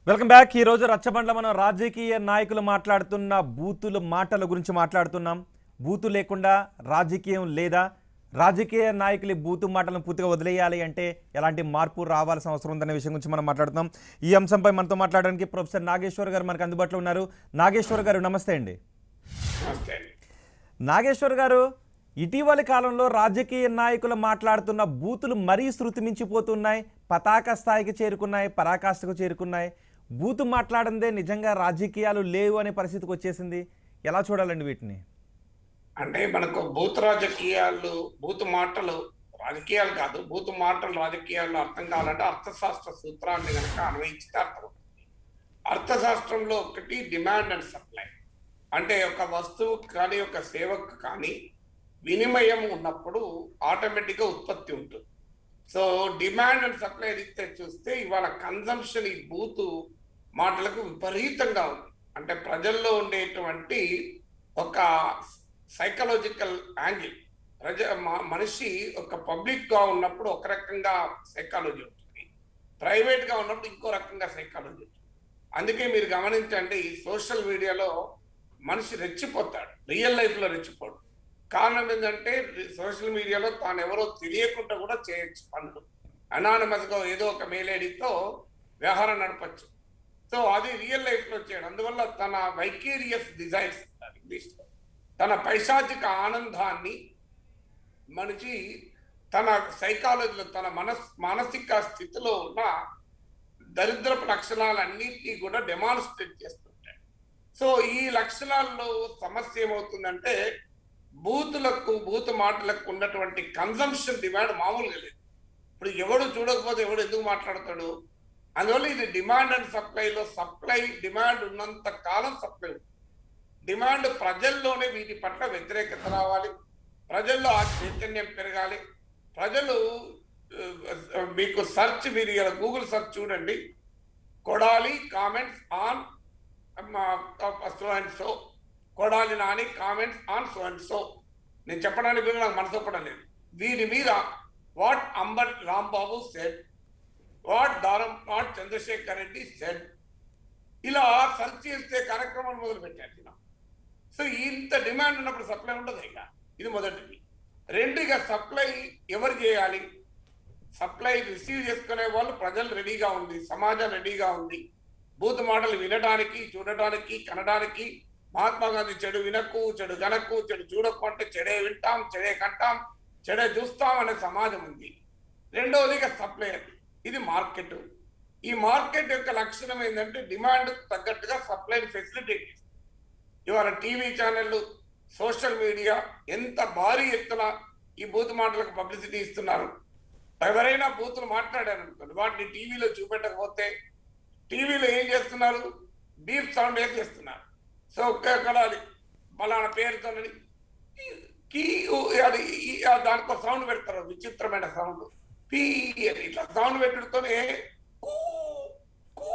Welcome back ఈ రోజు రచ్చబండ్ల మనం రాజకీయ నాయకులు మాట్లాడుతున్న బూతుల మాటల గురించి మాట్లాడుతున్నాం బూతు లేకుండా రాజకీయం లేదా రాజకీయ నాయకులు ఈ బూతు మాటలను పూర్తిగా వదిలేయాలి అంటే ఎలాంటి మార్పు రావాల్సిన అవసరం ఉందనే విషయం గురించి మనం మాట్లాడుతున్నాం ఈ అంశంపై మనతో మాట్లాడడానికి ప్రొఫెసర్ నాగేశ్వర్ గారు మనకు అందుబాటులో ఉన్నారు నాగేశ్వర్ గారు నమస్తే అండి నమస్తే అండి నాగేశ్వర్ గారు ఇటీవలి కాలంలో రాజకీయ నాయకులు మాట్లాడుతున్న బూతులు మరీ శృతి మించిపోతున్నాయి పతాక స్థాయికి చేరుకున్నాయి పరాకాష్ఠకు చేరుకున్నాయి బూతు మాట్లాడందే నిజంగా రాజకీయాలు లేవు అనే పరిస్థితికి వచ్చేసింది ఎలా చూడాలండి వీటిని అంటే మనకు బూత్ రాజకీయాలు బూత్ మాటలు రాజకీయాలు కాదు బూత్ మాటలు రాజకీయాలు అర్థం కావాలంటే అర్థశాస్త్ర సూత్రాన్ని కనుక అన్వయించితే అర్థమవుతుంది అర్థశాస్త్రంలో ఒకటి డిమాండ్ అండ్ సప్లై అంటే ఒక వస్తువు కానీ ఒక సేవకు కానీ వినిమయం ఉన్నప్పుడు ఆటోమేటిక్గా ఉత్పత్తి ఉంటుంది సో డిమాండ్ అండ్ సప్లై రీత్యా చూస్తే ఇవాళ కన్జంప్షన్ ఈ బూతు మాటలకు విపరీతంగా ఉంది అంటే ప్రజల్లో ఉండేటువంటి ఒక సైకలాజికల్ యాంగిల్ ప్రజ మ- మనిషి ఒక పబ్లిక్ గా ఉన్నప్పుడు ఒక రకంగా సైకాలజీ ఉంటుంది ప్రైవేట్ గా ఉన్నప్పుడు ఇంకో రకంగా సైకాలజీ ఉంటుంది అందుకే మీరు గమనించండి ఈ సోషల్ మీడియాలో మనిషి రెచ్చిపోతాడు రియల్ లైఫ్ లో రెచ్చిపోడు కారణం ఏంటంటే సోషల్ మీడియాలో తాను ఎవరో తెలియకుండా కూడా చేయొచ్చు పనులు అనానమస్ గా ఏదో ఒక మెయిల్ ఐడితో వ్యవహారం నడపచ్చు సో అది రియల్ లైఫ్ లో చేయడం అందువల్ల తన వైకేరియస్ డిజైర్స్ ఇంగ్లీష్ లో తన పైశాచిక ఆనందాన్ని మనిషి తన సైకాలజీలో తన మనస్ మానసిక స్థితిలో ఉన్న దరిద్రపు లక్షణాలన్నింటినీ కూడా డెమాన్స్ట్రేట్ చేస్తుంటాడు సో ఈ లక్షణాల్లో సమస్య ఏమవుతుందంటే బూతులకు బూత్ మాటలకు ఉన్నటువంటి కన్సంప్షన్ డిమాండ్ మామూలుగా లేదు ఇప్పుడు ఎవడు చూడకపోతే ఎవడు ఎందుకు మాట్లాడతాడు అందువల్ల ఇది డిమాండ్ అండ్ సప్లైలో సప్లై డిమాండ్ ఉన్నంత కాలం సప్లై ఉంటుంది డిమాండ్ ప్రజల్లోనే వీటి పట్ల వ్యతిరేకత రావాలి ప్రజల్లో ఆ చైతన్యం పెరగాలి ప్రజలు ఆ, మీకు సెర్చ్ మీరు ఇలా గూగుల్ సెర్చ్ చూడండి Kodali comments on so and so Kodali Nani comments on so and so నేను చెప్పడానికి కూడా నాకు మనసు ఒప్పడం లేదు దీని మీద what Ambati Rambabu said what దారం వాట్ చంద్రశేఖర్ రెడ్డి సెడ్ ఇలా సెర్చ్ చేస్తే కార్యక్రమాలు మొదలు పెట్టారు ఇలా. సో ఇంత డిమాండ్ ఉన్నప్పుడు సప్లై ఉండదు ఇక ఇది మొదటిది రెండు ఇక సప్లై ఎవరు చేయాలి సప్లై రిసీవ్ చేసుకునే వాళ్ళు ప్రజలు రెడీగా ఉంది సమాజం రెడీగా ఉంది బూత్ మాటలు వినడానికి చూడటానికి కనడానికి మహాత్మా గాంధీ చెడు వినకు చెడు గనకు చెడు చూడకు అంటే చెడే వింటాం చెడే కంటాం చెడే చూస్తాం అనే సమాజం ఉంది రెండవది ఇక సప్లై అది ఇది మార్కెట్ ఈ మార్కెట్ యొక్క లక్షణం ఏంటంటే డిమాండ్ తగ్గట్టుగా సప్లైని ఫెసిలిటేట్ చేస్తుంది ఇవాళ టీవీ ఛానళ్ళు సోషల్ మీడియా ఎంత భారీ ఎత్తున ఈ బూత్ మాటలకు పబ్లిసిటీ ఇస్తున్నారు ఎవరైనా బూతులు మాట్లాడారు అనుకోండి వాటిని టీవీలో చూపెట్టకపోతే టీవీలో ఏం చేస్తున్నారు బీప్ సౌండ్ వేసి చేస్తున్నారు సో ఒక్కడ పలానా పేరుతోనని కీ అది ఈ- ఆ దానికో సౌండ్ పెడతారు విచిత్రమైన సౌండ్ పీ అని ఇట్లా సౌండ్ పెట్టడంతోనే కూ కూ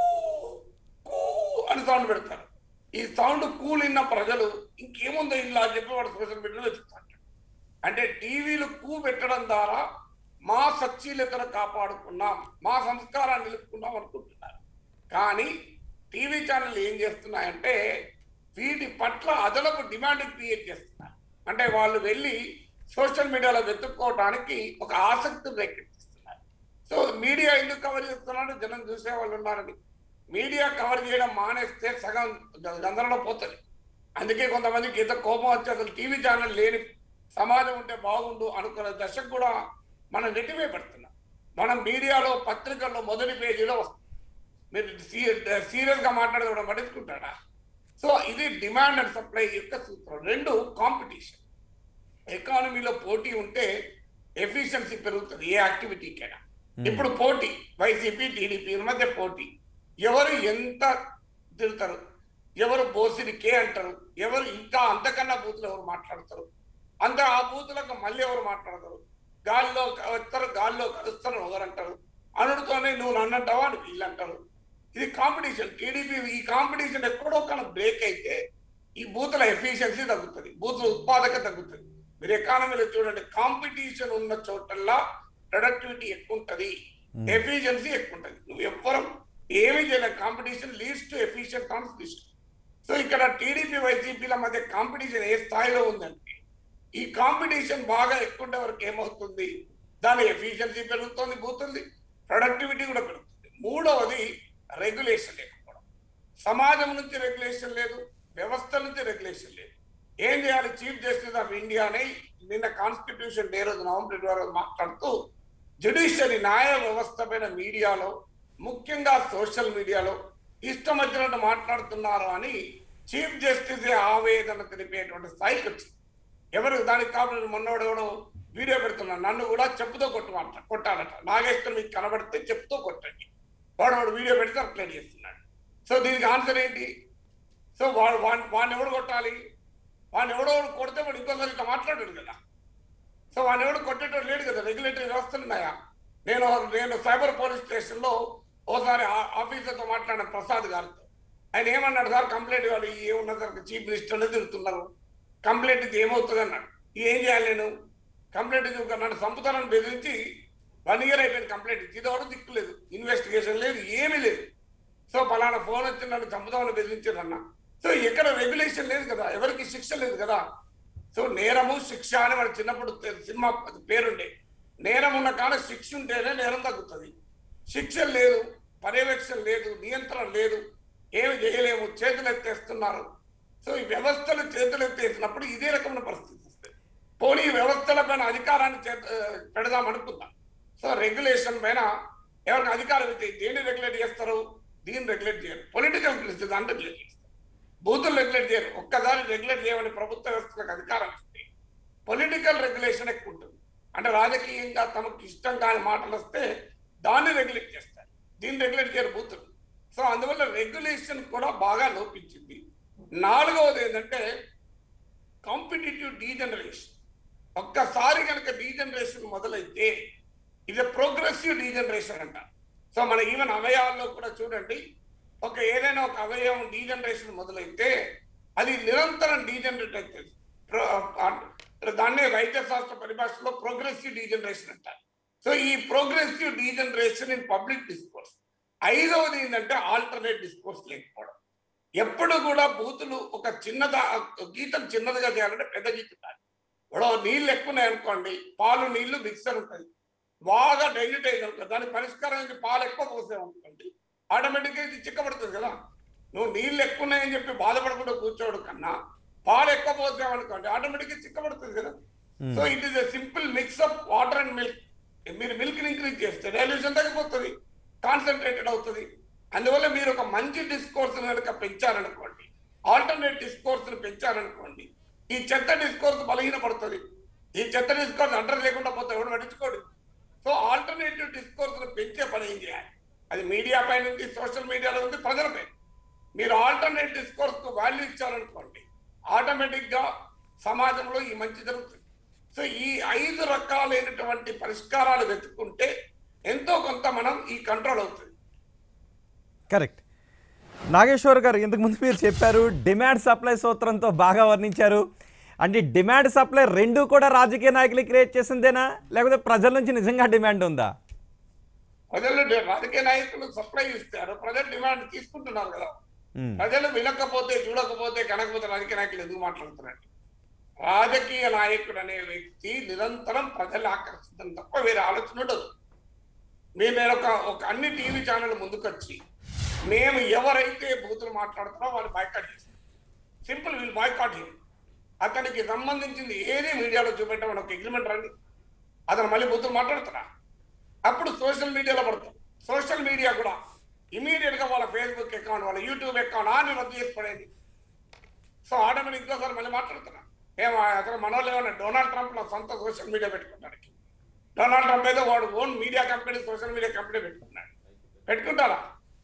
కూ అని సౌండ్ పెడతారు ఈ సౌండ్ కూలిన్న ప్రజలు ఇంకేముందో ఇలా అని చెప్పి వాడు సోషల్ మీడియాలో చెప్తారు అంటే టీవీలు కూ పెట్టడం ద్వారా మా సచ్చీలతను కాపాడుకున్నాం మా సంస్కారాన్ని నిలుపుకున్నాం అనుకుంటున్నారు కానీ టీవీ ఛానల్ ఏం చేస్తున్నాయంటే వీటి పట్ల అదనపు డిమాండ్ క్రియేట్ చేస్తున్నారు అంటే వాళ్ళు వెళ్ళి సోషల్ మీడియాలో వెతుక్కోవడానికి ఒక ఆసక్తి రేకెత్తిస్తున్నారు సో మీడియా ఎందుకు కవర్ చేస్తున్నాడు జనం చూసే వాళ్ళు ఉన్నారని మీడియా కవర్ చేయడం మానేస్తే సగం గ- గందరలో పోతుంది అందుకే కొంతమందికి ఎంత కోపం వచ్చి అసలు టీవీ ఛానల్ లేని సమాజం ఉంటే బాగుండు అనుకున్న దశకు కూడా మనం నెట్టివే పెడుతున్నాం మనం మీడియాలో పత్రికల్లో మొదటి పేజీలో వస్తుంది మీరు సీరియస్ గా మాట్లాడడం పట్టించుకుంటాడా సో ఇది డిమాండ్ అండ్ సప్లై యొక్క సూత్రం రెండు కాంపిటీషన్ ఎకానమీలో పోటీ ఉంటే ఎఫిషియన్సీ పెరుగుతుంది ఏ యాక్టివిటీకైనా ఇప్పుడు పోటీ వైసీపీ టీడీపీ మధ్య పోటీ ఎవరు ఎంత తిరుగుతారు ఎవరు బోసిని కే అంటారు ఎవరు ఇంకా అంతకన్నా బూతులు ఎవరు మాట్లాడతారు అంత ఆ బూతులకు మళ్ళీ ఎవరు మాట్లాడతారు గాల్లో వస్తారు గాల్లో కలుస్తారు ఒకరు అంటారు అనుడితోనే నువ్వు నన్ను అంటావా అని వీళ్ళు అంటారు ఇది కాంపిటీషన్ టీడీపీ ఈ కాంపిటీషన్ ఎక్కడో కానీ బ్రేక్ అయితే ఈ బూతుల ఎఫిషియన్సీ తగ్గుతుంది బూతుల ఉత్పాదక తగ్గుతుంది మీరు ఎకానమీలో చూడండి కాంపిటీషన్ ఉన్న చోటల్లా ప్రొడక్టివిటీ ఎక్కువ ఉంటది ఎఫిషియన్సీ ఎక్కువ ఉంటది నువ్వు ఎవ్వరం ఏమీ చేయలేదు competition leads to efficient transmission so ఇక్కడ టీడీపీ వైసీపీల మధ్య కాంపిటీషన్ ఏ స్థాయిలో ఉందంటే ఈ కాంపిటీషన్ బాగా ఎక్కువ ఉండే వరకు ఏమవుతుంది దాని ఎఫిషియన్సీ పెరుగుతుంది పోతుంది ప్రొడక్టివిటీ కూడా పెరుగుతుంది మూడవది రెగ్యులేషన్ లేకపోవడం సమాజం నుంచి రెగ్యులేషన్ లేదు వ్యవస్థ నుంచి రెగ్యులేషన్ లేదు ఏం చేయాలి చీఫ్ జస్టిస్ ఆఫ్ ఇండియా అని నిన్న కాన్స్టిట్యూషన్ డే రోజు నవంబర్ ఇరవై రోజు మాట్లాడుతూ జ్యుడిషియరీ న్యాయ వ్యవస్థ పైన మీడియాలో ముఖ్యంగా సోషల్ మీడియాలో ఇష్టం వచ్చినట్టు మాట్లాడుతున్నారు అని చీఫ్ జస్టిస్ ఆవేదన తెలిపేటువంటి స్థాయికి వచ్చింది ఎవరు దానికి కాబట్టి మొన్నోడు ఎవడో వీడియో పెడుతున్నాడు నన్ను కూడా చెప్పుతో కొట్టమంట కొట్టాలట నాగేశ్వరం మీకు కనబడితే చెప్పుతో కొట్టండి వాడు వాడు వీడియో పెడితే అప్లై చేస్తున్నాడు సో దీనికి ఆన్సర్ ఏంటి సో వాడు వాడిని వాడిని ఎవడు కొట్టాలి వాడిని ఎవడో ఒకడు కొడితే వాడు ఇంకోసారి ఇట్లా మాట్లాడాడు కదా సో వాడిని ఎవడు కొట్టేటోడు లేడు కదా రెగ్యులేటరీ వ్యవస్థలు ఉన్నాయా నేను నేను సైబర్ పోలీస్ స్టేషన్లో ఓసారి ఆ- ఆఫీసర్తో మాట్లాడిన ప్రసాద్ గారితో ఆయన ఏమన్నాడు సార్ కంప్లైంట్ ఇవ్వాలి ఏమున్నది సార్ చీఫ్ మినిస్టర్ తిరుగుతున్నారు కంప్లైంట్ ఇది ఏమవుతుంది అన్నాడు ఏం చేయాలి నేను కంప్లైంట్ ఇది ఒక నన్ను చంపుతానని బెదిరించి వన్ ఇయర్ అయిపోయింది కంప్లైంట్ ఇచ్చి ఇది ఒకటి దిక్కు లేదు ఇన్వెస్టిగేషన్ లేదు ఏమీ లేదు సో పలానా ఫోన్ వచ్చి నన్ను చంపుదామని బెదిరించారన్న సో ఎక్కడ రెగ్యులేషన్ లేదు కదా ఎవరికి శిక్ష లేదు కదా సో నేరము శిక్ష అని మన చిన్నప్పుడు తె- సినిమా పేరుండే నేరం ఉన్న కాడ శిక్ష ఉంటేనే నేరం తగ్గుతుంది శిక్ష లేదు పర్యవేక్షణ లేదు నియంత్రణ లేదు ఏమి చేయలేము చేతులు ఎత్తేస్తున్నారు సో ఈ వ్యవస్థలు చేతులు ఎత్తేసినప్పుడు ఇదే రకమైన పరిస్థితి వస్తుంది పోనీ ఈ వ్యవస్థల పైన అధికారాన్ని చేత పెడదాం అనుకుందాం సో రెగ్యులేషన్ పైన ఎవరికి అధికారం ఇస్తే దేన్ని రెగ్యులేట్ చేస్తారు దీన్ని రెగ్యులేట్ చేయరు పొలిటికల్ పరిస్థితి అంటే రెగ్యులేట్ చేస్తారు బూతులు రెగ్యులేట్ చేయరు ఒక్కసారి రెగ్యులేట్ చేయమని ప్రభుత్వ వ్యవస్థలకు అధికారం ఇస్తే పొలిటికల్ రెగ్యులేషన్ ఎక్కువ ఉంటుంది అంటే రాజకీయంగా తమకు ఇష్టం కాని మాటలు వస్తే దాన్ని రెగ్యులేట్ చేస్తారు దీన్ని రెగ్యులేట్ చేయరు బూతులు సో అందువల్ల రెగ్యులేషన్ కూడా బాగా లోపించింది నాలుగవది ఏంటంటే కాంపిటేటివ్ డీజనరేషన్ ఒక్కసారి కనుక డీజనరేషన్ మొదలైతే ఇది ప్రోగ్రెసివ్ డీజనరేషన్ అంట సో మన ఈవెన్ అవయవాల్లో కూడా చూడండి ఒక ఏదైనా ఒక అవయవం డీజనరేషన్ మొదలైతే అది నిరంతరం డీజనరేట్ అవుతుంది ప్రో- ఆ- దాన్నే వైద్య శాస్త్ర పరిభాషలో ప్రోగ్రెసివ్ డీజనరేషన్ అంటారు సో ఈ progressive degeneration in public discourse ఐదవది ఏంటంటే ఆల్టర్నేట్ డిస్కోర్స్ లేకపోవడం ఎప్పుడు కూడా బూతులు ఒక చిన్నదా గీతం చిన్నదిగా చేయాలంటే పెద్ద గీతం ఉండాలి ఇప్పుడు నీళ్ళు ఎక్కువ ఉన్నాయి అనుకోండి పాలు నీళ్లు మిక్సర్ ఉంటుంది బాగా డైల్యూట్ అయింది అనుకో దాని పరిష్కారం ఏంటి? పాలు ఎక్కువ పోసామనుకోండి ఆటోమేటిక్గా ఇది చిక్కబడుతుంది కదా నువ్వు నీళ్ళు ఎక్కువ ఉన్నాయని చెప్పి బాధపడకుండా కూర్చోడు కన్నా పాలు ఎక్కువ పోసామనుకోండి ఆటోమేటిక్గా చిక్కబడుతుంది కదా so it is a simple mix of water and milk మీరు మిల్క్ ఇంక్రీజ్ చేస్తే డైల్యూషన్ తగ్గిపోతుంది కాన్సన్ట్రేటెడ్ అవుతుంది అందువల్ల మీరు ఒక మంచి డిస్కోర్స్ కనుక పెంచారనుకోండి ఆల్టర్నేట్ డిస్కోర్స్ పెంచారనుకోండి ఈ చెత్త డిస్కోర్స్ బలహీనపడుతుంది ఈ చెత్త డిస్కోర్స్ అండర్ లేకుండా పోతే ఎవడు పట్టించుకోడు సో ఆల్టర్నేటివ్ డిస్కోర్స్ పెంచే పని ఏం చేయాలి అది మీడియా పైన ఉంది సోషల్ మీడియాలో ఉంది ప్రజలపై మీరు ఆల్టర్నేట్ డిస్కోర్స్ కు వాల్యూ ఇచ్చారనుకోండి ఆటోమేటిక్ గా సమాజంలో ఈ మంచి జరుగుతుంది సో ఈ ఐదు రకాలైనటువంటి పరిష్కారాలు వెతుక్కుంటే ఎంతో కొంత మనం ఈ కంట్రోల్ అవుతుంది కరెక్ట్ నాగేశ్వర్ గారు ఇంతకు ముందు మీరు చెప్పారు డిమాండ్ సప్లై సూత్రంతో బాగా వర్ణించారు అంటే డిమాండ్ సప్లై రెండు కూడా రాజకీయ నాయకులు క్రియేట్ చేసిందేనా లేకపోతే ప్రజల నుంచి నిజంగా డిమాండ్ ఉందా ప్రజలు డి- రాజకీయ నాయకులు సప్లై ఇస్తారు ప్రజలు డిమాండ్ తీసుకుంటున్నారు కదా ఉమ్, ప్రజలు వినకపోతే చూడకపోతే కనకపోతే రాజకీయ నాయకులు ఎందుకు మాట్లాడుతున్నారు రాజకీయ నాయకుడు అనే వ్యక్తి నిరంతరం ప్రజలు ఆకర్షించడం తప్ప వేరే ఆలోచన ఉండదు మేము నేను ఒక ఒక అన్ని టీవీ ఛానల్ ముందుకొచ్చి మేము ఎవరైతే బూతులు మాట్లాడుతున్నామో వాళ్ళు బాయ్కాట్ చేస్తాం సింపుల్ వీళ్ళు బాయ్కాట్ హిమ్ అతనికి సంబంధించింది ఏది మీడియాలో చూపెట్టామని ఒక అగ్రిమెంట్ రండి అతను మళ్ళీ బూతులు మాట్లాడుతున్నా అప్పుడు సోషల్ మీడియాలో పడతాం సోషల్ మీడియా కూడా ఇమీడియట్ గా వాళ్ళ ఫేస్బుక్ అకౌంట్ వాళ్ళ యూట్యూబ్ అకౌంట్ ఆని రద్దు చేసి పడేది సో ఆటోమేటిక్ ఇంకోసారి మళ్ళీ మాట్లాడుతున్నా ఏమో అతను మనోళ్ళు ఏమన్నా డొనాల్డ్ ట్రంప్ నా సొంత సోషల్ మీడియా పెట్టుకుంటానికి డొనాల్డ్ ట్రంప్ ఏదో వాడు own media company social media company పెట్టుకున్నాడు పెట్టుకుంటారా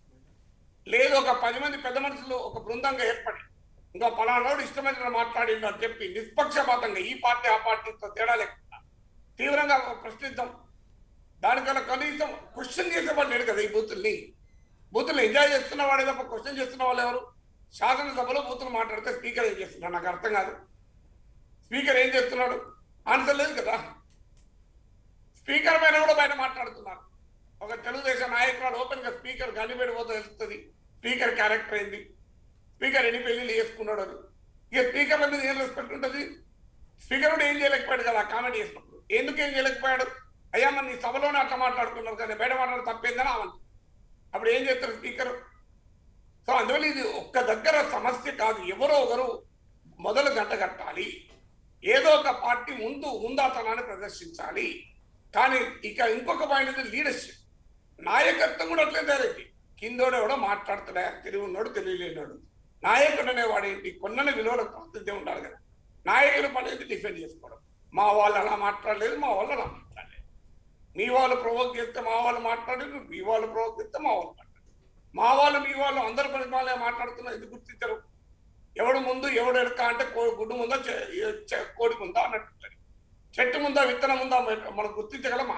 లేదు ఒక పది మంది పెద్ద మనుషులు ఒక బృందంగా ఏర్పడి ఇంకా పలానాడు ఇష్టమైన మాట్లాడిండు అని చెప్పి నిష్పక్షపాతంగా ఈ పార్టీ ఆ పార్టీతో తేడా లేకుండా తీవ్రంగా ప్రశ్నిద్దాం దానికన్నా కనీసం క్వశ్చన్ చేసేవాడు లేడు కదా ఈ బూతుల్ని బూతులు ఎంజాయ్ చేస్తున్న వాడే తప్ప క్వశ్చన్ చేస్తున్న వాళ్ళు ఎవరు శాసనసభలో బూతులు మాట్లాడితే స్పీకర్ ఏం చేస్తున్నాడు నాకు అర్థం కాదు స్పీకర్ ఏం చేస్తున్నాడు ఆన్సర్ లేదు కదా స్పీకర్ పైన కూడా బయట మాట్లాడుతున్నారు ఒక తెలుగుదేశం నాయకురాలు ఓపెన్ గా స్పీకర్ గనిపెడిపోతే తెలుస్తుంది స్పీకర్ క్యారెక్టర్ ఏంది స్పీకర్ ఎన్ని పెళ్లిళ్ళు చేసుకున్నాడు అని ఇక స్పీకర్ల మీద ఏం రెస్పెక్ట్ ఉంటుంది స్పీకర్ కూడా ఏం చేయలేకపోయాడు కదా కామెంట్ చేసినప్పుడు ఎందుకు ఏం చేయలేకపోయాడు అయ్యా మరి నీ సభలోనే అట్లా మాట్లాడుకున్నారు కానీ బయట మాట్లాడడం తప్పేందని ఆమె అప్పుడు ఏం చేస్తారు స్పీకర్ సో అందువల్ల ఇది ఒక్క దగ్గర సమస్య కాదు ఎవరో ఒకరు మొదలు గంటగట్టాలి ఏదో ఒక పార్టీ ముందు ఉందాతనాన్ని ప్రదర్శించాలి కానీ ఇక ఇంకొక పాయింట్ లీడర్షిప్ నాయకత్వం కూడా అట్లే తయారైంది కిందోడు ఎవడో మాట్లాడుతున్నా తెలివి ఉన్నాడు తెలియలేనాడు నాయకుడు అనేవాడు ఏంటి కొన్న విలువలకు ప్రాతినిధ్యం ఉండాలి కదా నాయకులు పని డిఫెండ్ చేసుకోవడం మా వాళ్ళు అలా మాట్లాడలేదు మా వాళ్ళు అలా మాట్లాడలేదు మీ వాళ్ళు ప్రొవోక్ చేస్తే మా వాళ్ళు మాట్లాడలేదు మీ వాళ్ళు ప్రొవోక్ చేస్తే మా వాళ్ళు మాట్లాడలేదు మా వాళ్ళు మీ వాళ్ళు అందరు పని వాళ్ళే మాట్లాడుతున్నారు ఎందుకు గుర్తించరు ఎవడు ముందు ఎవడు ఎడక అంటే కో- గుడ్డు ముందా చె- చె- కోడి ముందా అన్నట్టు చెట్టు ముందా విత్తనం ముందా మనం గుర్తించగలమా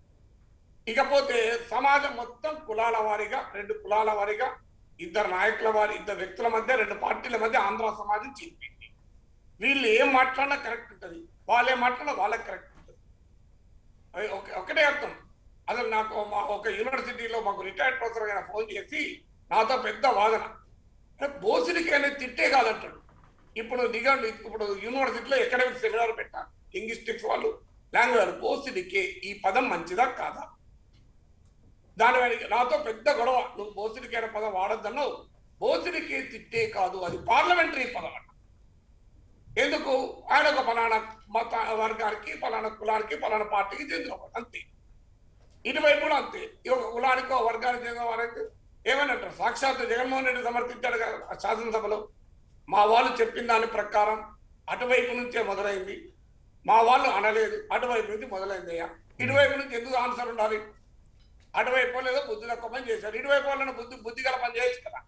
ఇకపోతే సమాజం మొత్తం కులాల వారీగా రెండు కులాల వారీగా ఇద్దరు నాయకుల వారి ఇద్దరు వ్యక్తుల మధ్య రెండు పార్టీల మధ్య ఆంధ్ర సమాజం చీలిపోయింది వీళ్ళు ఏం మాట్లాడినా కరెక్ట్ ఉంటుంది వాళ్ళు ఏం మాట్లాడినా వాళ్ళకి కరెక్ట్ ఉంటుంది అది ఒక- ఒకటే అర్థం అసలు నాకు మా ఒక యూనివర్సిటీలో మాకు రిటైర్డ్ ప్రొఫెసర్ గారు ఫోన్ చేసి నాతో పెద్ద వాదన అరే బోసుడికి అనేది తిట్టే కాదంటాడు ఇప్పుడు నిఘంటు ఇప్పుడు యూనివర్సిటీలో ఎకడమిక్ సెమినార్ పెట్టాను లింగ్విస్టిక్స్ వాళ్ళు లాంగ్వేజ్ బోసుడికే ఈ పదం మంచిదా కాదా దాని వెనక నాతో పెద్ద గొడవ నువ్వు బోసుడికి అనే పదం వాడొద్దన్నావు బోసుడికి తిట్టే కాదు అది పార్లమెంటరీ పదం అంట ఎందుకు ఆయన ఒక ఫలానా మత వర్గానికి ఫలానా కులానికి ఫలానా పార్టీకి చెందిన వాడు. అంతే ఇటువైపు కూడా అంతే ఈ ఒక కులానికి ఒక వర్గానికి చెందిన వారైతే ఏమన్నట్టు సాక్షాత్ జగన్మోహన్ రెడ్డి సమర్పించాడు కదా ఆ శాసనసభలో మా వాళ్ళు చెప్పిన దాని ప్రకారం అటువైపు నుంచే మొదలైంది మా వాళ్ళు అనలేదు అటువైపు నుంచి మొదలైంది అయ్యా ఇటువైపు నుంచి ఎందుకు ఆన్సర్ ఉండాలి అటువైపు వాళ్ళు ఏదో బుద్ధి తక్కువ పని చేశారు ఇటువైపు వాళ్ళని బుద్ధి బుద్ధి గల పని చేయొచ్చు కదా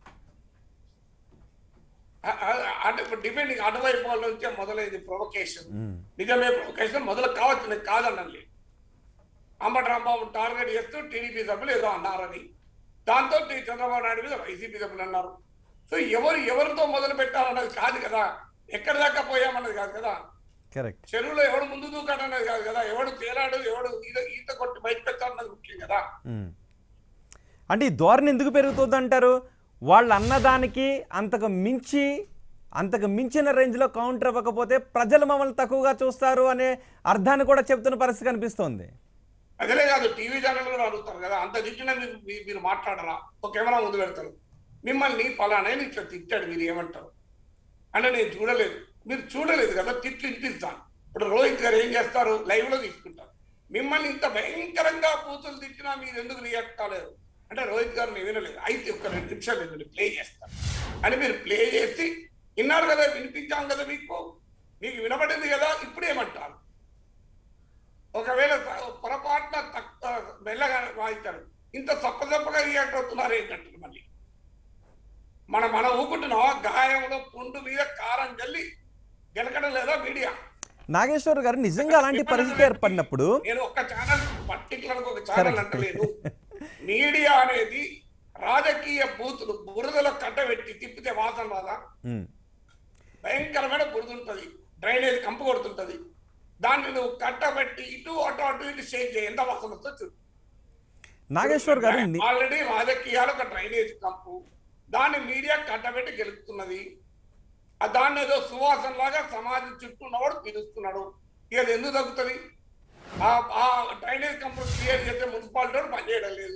అ- అ- అటు ఇప్పుడు డిపెండింగ్ అటువైపు వాళ్ళ నుంచే మొదలైంది ప్రొవకేషన్ ఉమ్. నిజమే ప్రొవకేషన్ మొదలు కావచ్చు నేను కాదనండి అంబటి రాంబాబు టార్గెట్ చేస్తూ టీడీపీ సభ్యులు ఏదో అన్నారని దాంతో టీ- చంద్రబాబు నాయుడు మీద వైసీపీ సభ్యులు అన్నారు సో ఎవరు ఎవరితో మొదలు పెట్టాలన్నది కాదు కదా ఎక్కడి దాకా పోయామన్నది కాదు కదా కరెక్ట్ చెరువులో ఎవడు ముందు దూకాడన్నది కాదు కదా ఎవడు తేలాడు ఎవడు ఈత ఈత కొట్టి బయటకు వచ్చాడన్నది ముఖ్యం కదా ఉమ్. అంటే ఈ ధోరణి ఎందుకు పెరుగుతుంది అంటారు వాళ్ళు అన్నదానికి అంతకు మించి అంతకు మించిన రేంజ్లో కౌంటర్ ఇవ్వకపోతే ప్రజలు మమ్మల్ని తక్కువగా చూస్తారు అనే అర్థాన్ని కూడా చెప్తున్న పరిస్థితి కనిపిస్తోంది అదే కాదు టీవీ ఛానల్ కూడా అడుగుతారు కదా అంత తిట్టినా మీరు మీ- మీరు మాట్లాడరా ఒక కెమెరా ముందు పెడతారు మిమ్మల్ని పలానే ఇట్లా తిట్టాడు మీరు ఏమంటారు అంటే నేను చూడలేదు మీరు చూడలేదు కదా తిట్లు వినిపిస్తాను ఇప్పుడు రోహిత్ గారు ఏం చేస్తారు లైవ్ లో తీసుకుంటారు మిమ్మల్ని ఇంత భయంకరంగా పూతులు తిట్టినా మీరు ఎందుకు రియాక్ట్ కాలేదు అంటే రోహిత్ గారు నేను వినలేదు అయితే ఒక రెండు నిమిషాలు నేను ప్లే చేస్తాను అని మీరు ప్లే చేసి విన్నారు కదా వినిపించాం కదా మీకు మీకు వినపడింది కదా ఇప్పుడు ఏమంటారు ఒకవేళ పొరపాటున తక్కువ మెల్లగా వాయించారు ఇంత తప్పదప్పగా రియాక్ట్ అవుతున్నారు ఏంటంటారు మళ్ళీ మన మన ఊపుకుంటున్నావా గాయంలో పుండు మీద కారం జల్లి గెలకడం లేదా మీడియా నాగేశ్వర్ గారు నిజంగా అలాంటి పరిస్థితి ఏర్పడినప్పుడు నేను ఒక ఛానల్ పర్టికులర్ ఒక ఛానల్ Correct. అంటలేదు మీడియా అనేది రాజకీయ బూతులు బురదలో కట్టబెట్టి తిప్పితే వాసన రాదా ఉమ్, భయంకరమైన బురద ఉంటుంది డ్రైనేజ్ కంపు కొడుతుంటది దాన్ని నువ్వు కట్టబెట్టి ఇటు అటు అటు ఇటు షేక్ చేయి ఎంత వాసన వస్తుందో చూడు నాగేశ్వర్ గారు ని- ఆల్రెడీ రాజకీయాలు ఒక డ్రైనేజ్ కంపు దాన్ని మీడియా కట్టబెట్టి గెలుస్తున్నది ఆ దాన్ని ఏదో సువాసన లాగా సమాజం చుట్టూ ఉన్నవాడు పిలుస్తున్నాడు ఇక అది ఎందుకు తగ్గుతుంది ఆ ఆ డ్రైనేజ్ కంపు క్లియర్ చేస్తే మున్సిపాలిటీ వాడు పనిచేయడం లేదు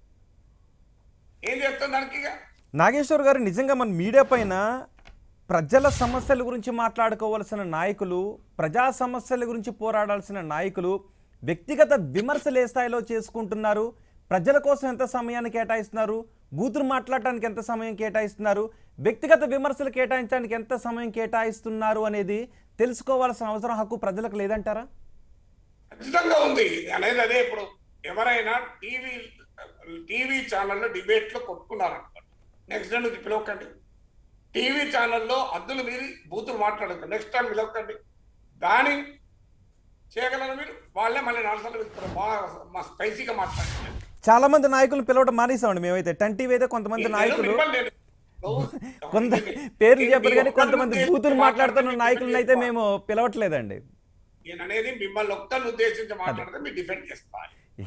ఏం చేస్తాం దానికి ఇక నాగేశ్వర్ గారు నిజంగా మన మీడియా పైన ప్రజల సమస్యల గురించి మాట్లాడుకోవాల్సిన నాయకులు ప్రజా సమస్యల గురించి పోరాడాల్సిన నాయకులు వ్యక్తిగత విమర్శలు ఏ స్థాయిలో చేసుకుంటున్నారు ప్రజల కోసం ఎంత సమయాన్ని కేటాయిస్తున్నారు బూతులు మాట్లాడటానికి ఎంత సమయం కేటాయిస్తున్నారు వ్యక్తిగత విమర్శలు కేటాయించడానికి ఎంత సమయం కేటాయిస్తున్నారు అనేది తెలుసుకోవాల్సిన అవసరం హక్కు ప్రజలకు లేదంటారా ఖచ్చితంగా ఉంది అనేది అదే ఇప్పుడు ఎవరైనా టీవీ టీవీ ఛానల్లో డిబేట్ లో కొట్టుకున్నారనుకోండి నెక్స్ట్ డే నుంచి పిలవకండి టీవీ ఛానల్లో అద్దులు మీరి బూతులు మాట్లాడకండి నెక్స్ట్ టైం పిలవకండి దాని చేయగలరు మీరు వాళ్ళే మళ్ళీ నాలుగు సార్లు పిలుస్తారు బాగా మా స్పైసీగా మాట్లాడారు చాలా మంది నాయకులను పిలవడం మానేసామండి మేమైతే టెన్ టీవీ అయితే కొంతమంది నాయకులు కొంత పేర్లు చెప్పరు కానీ కొంతమంది బూతులు మాట్లాడుతున్న నాయకులను అయితే మేము పిలవట్లేదండి నేను అనేది మిమ్మల్ని ఒక్కరిని ఉద్దేశించి మాట్లాడితే మీరు డిఫెండ్ చేసుకోవాలి ఎస్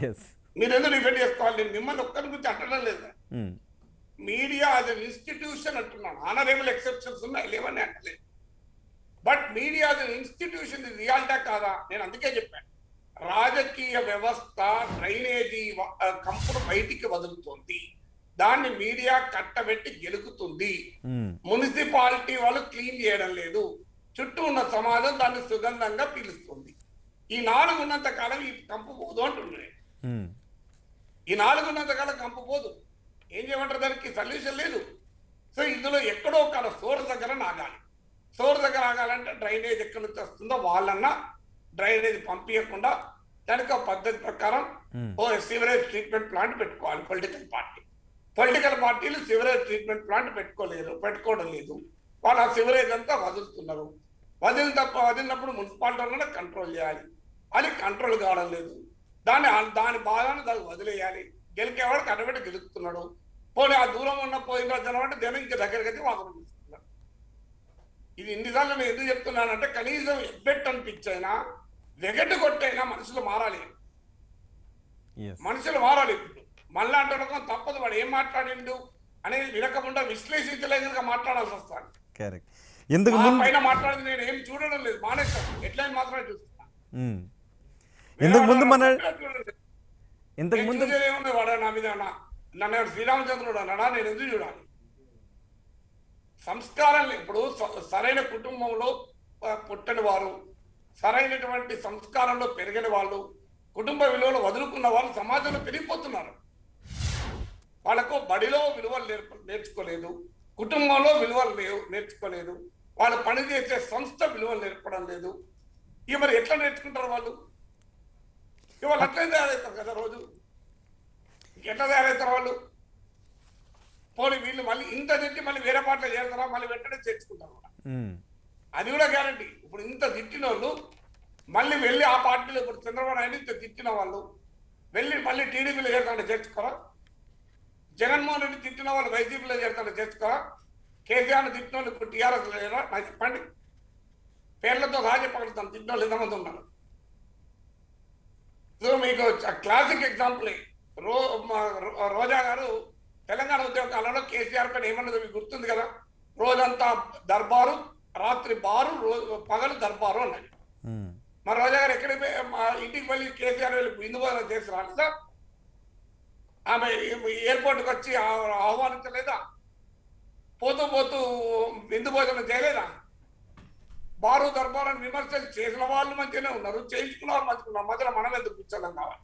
మీరు ఎందుకు డిఫెండ్ చేసుకోవాలి నేను మిమ్మల్ని ఒక్కరి గురించి అంటడం లేదు um, media as an institution అంటున్నాను ఆనరేబుల్ ఎక్సెప్షన్స్ ఉన్నాయి లేవని అంటలేదు but media as an institution ఇది రియాలిటా కాదా నేను అందుకే చెప్పాను రాజకీయ వ్యవస్థ డ్రైనేజీ వ- ఆ, కంపును బయటికి వదులుతుంది దాన్ని మీడియా కట్టబెట్టి గెలుకుతుంది ఉమ్, మున్సిపాలిటీ వాళ్ళు క్లీన్ చేయడం లేదు చుట్టూ ఉన్న సమాజం దాన్ని సుగంధంగా పీలుస్తుంది ఈ నాలుగు ఉన్నంత కాలం ఈ కంపు పోదు అంటున్నాయి ఉమ్, ఈ నాలుగు ఉన్నంత కాలం కంపు పోదు ఏం చేయమంటారు దానికి సొల్యూషన్ లేదు సో ఇందులో ఎక్కడో ఒక సోర్ దగ్గర నాగాలి సోర్ దగ్గర ఆగాలంటే డ్రైనేజ్ ఎక్కడి నుంచి వస్తుందో వాళ్ళన్నా డ్రైనేజ్ పంపించకుండా దానికి ఒక పద్ధతి ప్రకారం ఉమ్, ఓ సివరేజ్ ట్రీట్మెంట్ ప్లాంట్ పెట్టుకోవాలి పొలిటికల్ పార్టీ పొలిటికల్ పార్టీలు సివరేజ్ ట్రీట్మెంట్ ప్లాంట్ పెట్టుకోలేరు పెట్టుకోవడం లేదు వాళ్ళు ఆ సివరేజ్ అంతా వదులుతున్నారు వదిలిన తప్ప వదిలినప్పుడు మున్సిపాలిటీ వాళ్ళని కంట్రోల్ చేయాలి అది కంట్రోల్ కావడం లేదు దాన్ని దాని బాధాన్ని దాన్ని వదిలేయాలి గెలికేవాడు కనబెట్టి గెలుస్తున్నాడు పోనీ ఆ దూరం ఉన్న పోయిన జనం అంటే జనం ఇంకా దగ్గరికి వచ్చి వాదన చేస్తున్నారు ఇది ఇన్నిసార్లు నేను ఎందుకు చెప్తున్నానంటే కనీసం ఎబ్బెట్ అనిపించైనా వెగట్టు కొట్టైనా మనుషులు మారాలి yes, మనుషులు మారాలి ఇప్పుడు మళ్ళా అంటే రకం తప్పదు వాడు ఏం మాట్లాడిండు అనేది వినకుండా విశ్లేషించలేక మాట్లాడాల్సి వస్తాను correct. ఇంతకు ఆ ముందు పైన మాట్లాడింది నేను ఏం చూడడం లేదు మానేస్తాను ఎట్లయినా మాత్రమే చూస్తున్నా ఉమ్, ఇంతకు ముందు మన చూడలేదు. ఇంతకు నేను ముందు చూసేది ఏముంది వాడు నా మీద నా- నన్ను ఎవరు శ్రీరామచంద్రుడు అన్నాడా నేను ఎందుకు చూడాలి సంస్కారం లే- ఇప్పుడు స- సరైన కుటుంబంలో ఆ, పుట్టని వారు సరైనటువంటి సంస్కారంలో పెరిగిన వాళ్ళు కుటుంబ విలువలు వదులుకున్న వాళ్ళు సమాజంలో పెరిగిపోతున్నారు వాళ్ళకు బడిలో విలువలు నేర్ప నేర్చుకోలేదు కుటుంబంలో విలువలు లేవు నేర్చుకోలేదు వాళ్ళు పనిచేసే సంస్థ విలువలు నేర్పడం లేదు ఇక మరి ఎట్లా నేర్చుకుంటారు వాళ్ళు ఇక వాళ్ళు అట్లే తయారవుతారు కదా రోజు ఎట్లా తయారవుతారు వాళ్ళు పోనీ వీళ్ళు మళ్ళీ ఇంత తిట్టి మళ్ళీ వేరే పాటలు చేస్తారా మళ్ళీ వెంటనే చేర్చుకుంటారు కూడా. ఉమ్, అది కూడా గ్యారంటీ ఇప్పుడు ఇంత తిట్టిన వాళ్ళు మళ్ళీ వెళ్ళి ఆ పార్టీలో ఇప్పుడు చంద్రబాబు నాయుడు ఇంత తిట్టిన వాళ్ళు వెళ్ళి మళ్ళీ టీడీపీలో చేరుతాంటే చేర్చుకోరా జగన్మోహన్ రెడ్డి తిట్టిన వాళ్ళు వైసీపీలో చేరుతాంటే చేర్చుకోరా కేసీఆర్ తిట్టిన వాళ్ళు ఇప్పుడు టీఆర్ఎస్ లేరా నాకు చెప్పండి పేర్లతో సహా చెప్పగలుగుతాను తిట్టిన వాళ్ళు ఎంతమంది ఉన్నారు సో మీకు క్లాసిక్ ఎగ్జాంపుల్ రో మా రో- రోజా గారు తెలంగాణ ఉద్యోగ కాలంలో కేసీఆర్ పైన ఏమన్నది మీకు గుర్తుంది కదా రోజంతా దర్బారు రాత్రి బారు రోజు పగలు దర్బారు అన్నది ఉమ్, మరి రోజా గారు ఎక్కడికి పోయి మా ఇంటికి వెళ్ళి కేసీఆర్ వెళ్ళి విందు భోజనం చేసి రాలేదా ఆమె ఎయిర్పోర్ట్కి వచ్చి ఆ- ఆహ్వానించలేదా పోతూ పోతూ విందు భోజనం చేయలేదా బారు దర్బారని విమర్శలు చేసిన వాళ్ళు మంచిగానే ఉన్నారు చేయించుకున్న వాళ్ళు మంచిగా ఉన్నారు మధ్యలో మనం ఎందుకు కూర్చోలేం కావాలి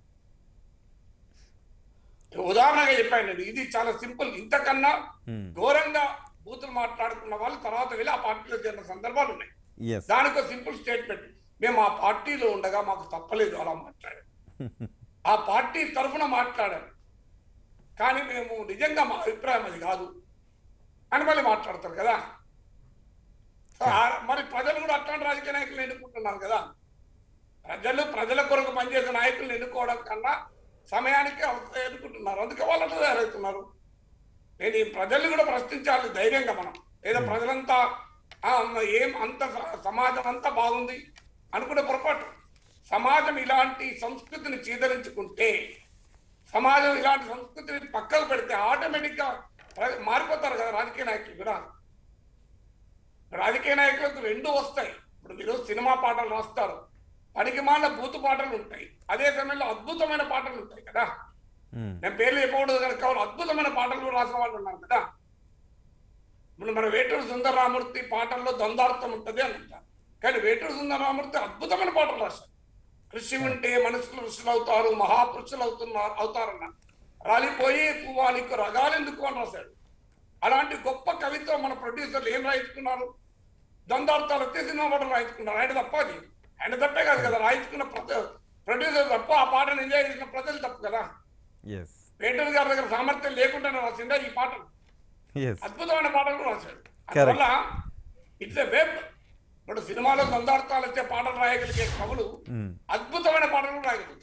ఉదాహరణగా చెప్పాను నేను ఇది చాలా సింపుల్ ఇంతకన్నా ఉమ్, ఘోరంగా బూతులు మాట్లాడుకున్న వాళ్ళు తర్వాత వెళ్ళి ఆ పార్టీలో చేరిన సందర్భాలు ఉన్నాయి yes, దానికి ఒక సింపుల్ స్టేట్మెంట్ మేము ఆ పార్టీలో ఉండగా మాకు తప్పలేదు అలా మాట్లాడాం ఆ పార్టీ తరఫున మాట్లాడాం కానీ మేము నిజంగా మా అభిప్రాయం అది కాదు అని మళ్ళీ మాట్లాడతారు కదా సో ఆ- మరి ప్రజలు కూడా అట్లాంటి రాజకీయ నాయకులను ఎన్నుకుంటున్నారు కదా ప్రజలు ప్రజల కొరకు పనిచేసే నాయకులను ఎన్నుకోవడం కన్నా సమయానికి అవసరం ఎన్నుకుంటున్నారు అందుకే వాళ్ళు అట్లా తయారవుతున్నారు నేను ఈ ప్రజల్ని కూడా ప్రశ్నించాలి ధైర్యంగా మనం ఏదో ప్రజలంతా ఆ, ఏం అంత స- సమాజం అంతా బాగుంది అనుకునే పొరపాటు సమాజం ఇలాంటి సంస్కృతిని చీదరించుకుంటే సమాజం ఇలాంటి సంస్కృతిని పక్కకు పెడితే ఆటోమేటిక్ గా ప్ర- మారిపోతారు కదా రాజకీయ నాయకులు కూడా రాజకీయ నాయకులకు రెండు వస్తాయి ఇప్పుడు మీరు సినిమా పాటలు రాస్తారు పనికిమాల బూతు పాటలు ఉంటాయి అదే సమయంలో అద్భుతమైన పాటలు ఉంటాయి కదా ఉమ్, నేను పేర్లు చెప్పకూడదు కనుక కావాలి అద్భుతమైన పాటలు కూడా రాసిన వాళ్ళు ఉన్నారు కదా ఇప్పుడు మన వేటూరు సుందరరామూర్తి పాటల్లో ద్వందార్థం ఉంటుంది అని అంటారు కానీ వేటూరు సుందరరామూర్తి అద్భుతమైన పాటలు రాశారు కృషి ఉంటే మనుషులు ఋషులు అవుతారు మహాపురుషులు అవుతున్నారు అవుతారన్న రాలిపోయి పువ్వానికి రగాలెందుకు అని రాశాడు అలాంటి గొప్ప కవిత్వం మన ప్రొడ్యూసర్లు ఏం రాయించుకున్నారు ద్వందార్థాలు వచ్చే సినిమా పాటలు రాయించుకున్నారు ఆయన తప్ప అది ఆయన తప్పే కాదు కదా రాయించుకున్న ప్రొడ్యూసర్ తప్ప ఆ పాటను ఎంజాయ్ చేసిన ప్రజలు తప్పు కదా yes, వేటూరు గారి దగ్గర సామర్థ్యం లేకుండానే రాసిందా ఈ పాటలు yes, అద్భుతమైన పాటలు కూడా రాశాడు అందువల్ల ఇట్స్ ఎ వెబ్ ఇప్పుడు సినిమాలో సందార్థాలు వచ్చే పాటలు రాయగలిగే కవులు ఉమ్, అద్భుతమైన పాటలు కూడా రాయగలుగుతారు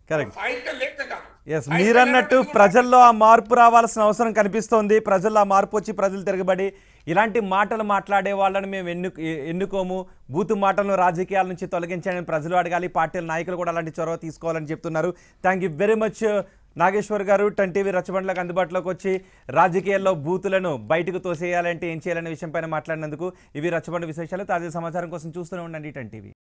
కరెక్ట్ సాహిత్యం లేక కాదు ఎస్ సాహిత్యం మీరన్నట్టు లేకపోతే ప్రజల్లో ఆ మార్పు రావాల్సిన అవసరం కనిపిస్తోంది ప్రజల్లో ఆ మార్పు వచ్చి ప్రజలు తిరగబడి ఇలాంటి మాటలు మాట్లాడే వాళ్ళని మేము ఎన్ను ఎ- ఎన్నుకోము బూతు మాటలను రాజకీయాల నుంచి తొలగించాలని ప్రజలు అడగాలి పార్టీల నాయకులు కూడా అలాంటి చొరవ తీసుకోవాలని చెప్తున్నారు thank you very much Nageswar garu ten TV రచ్చబండ్లకు అందుబాటులోకి వచ్చి రాజకీయాల్లో బూతులను బయటకు తోసేయాలంటే ఏం చేయాలనే విషయంపైన మాట్లాడినందుకు ఇవి రచ్చబండ విశేషాలు తాజా సమాచారం కోసం చూస్తూనే ఉండండి టన్ టీవీ